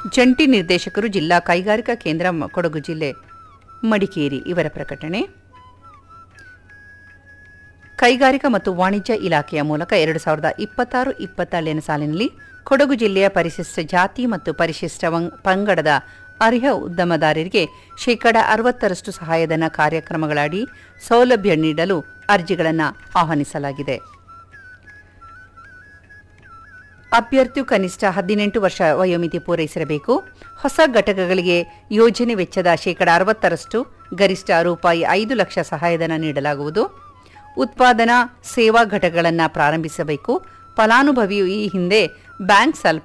ಜಂಟಿ ನಿರ್ದೇಶಕರು ಜಿಲ್ಲಾ ಕೈಗಾರಿಕಾ ಕೇಂದ್ರ ಮ- ಕೊಡಗು ಜಿಲ್ಲೆ ಮಡಿಕೇರಿ ಇವರ ಪ್ರಕಟಣೆ ಕೈಗಾರಿಕಾ ಮತ್ತು ವಾಣಿಜ್ಯ ಇಲಾಖೆಯ ಮೂಲಕ ಎರಡು ಸಾವಿರದ ಇಪ್ಪತ್ತಾರು ಇಪ್ಪತ್ತೇಳನೇ ಸಾಲಿನಲ್ಲಿ ಕೊಡಗು ಜಿಲ್ಲೆಯ ಪರಿಶಿಷ್ಟ ಜಾತಿ ಮತ್ತು ಪರಿಶಿಷ್ಟ ವಂಗ್- ಪಂಗಡದ ಅರ್ಹ ಉದ್ಯಮದಾರರಿಗೆ ಶೇಕಡ ಅರವತ್ತರಷ್ಟು ಸಹಾಯಧನ ಕಾರ್ಯಕ್ರಮಗಳಡಿ ಸೌಲಭ್ಯ ನೀಡಲು ಅರ್ಜಿಗಳನ್ನು ಆಹ್ವಾನಿಸಲಾಗಿದೆ ಅಭ್ಯರ್ಥಿಯು ಕನಿಷ್ಠ ಹದಿನೆಂಟು ವರ್ಷ ವಯೋಮಿತಿ ಪೂರೈಸಿರಬೇಕು ಹೊಸ ಘಟಕಗಳಿಗೆ ಯೋಜನೆ ವೆಚ್ಚದ ಶೇಕಡ ಅರವತ್ತರಷ್ಟು ಗರಿಷ್ಠ ರೂಪಾಯಿ ಐದು ಲಕ್ಷ ಸಹಾಯಧನ ನೀಡಲಾಗುವುದು ಉತ್ಪಾದನಾ ಸೇವಾ ಘಟಕಗಳನ್ನು ಪ್ರಾರಂಭಿಸಬೇಕು ಫಲಾನುಭವಿಯು ಈ ಹಿಂದೆ ಬ್ಯಾಂಕ್ ಸಾಲ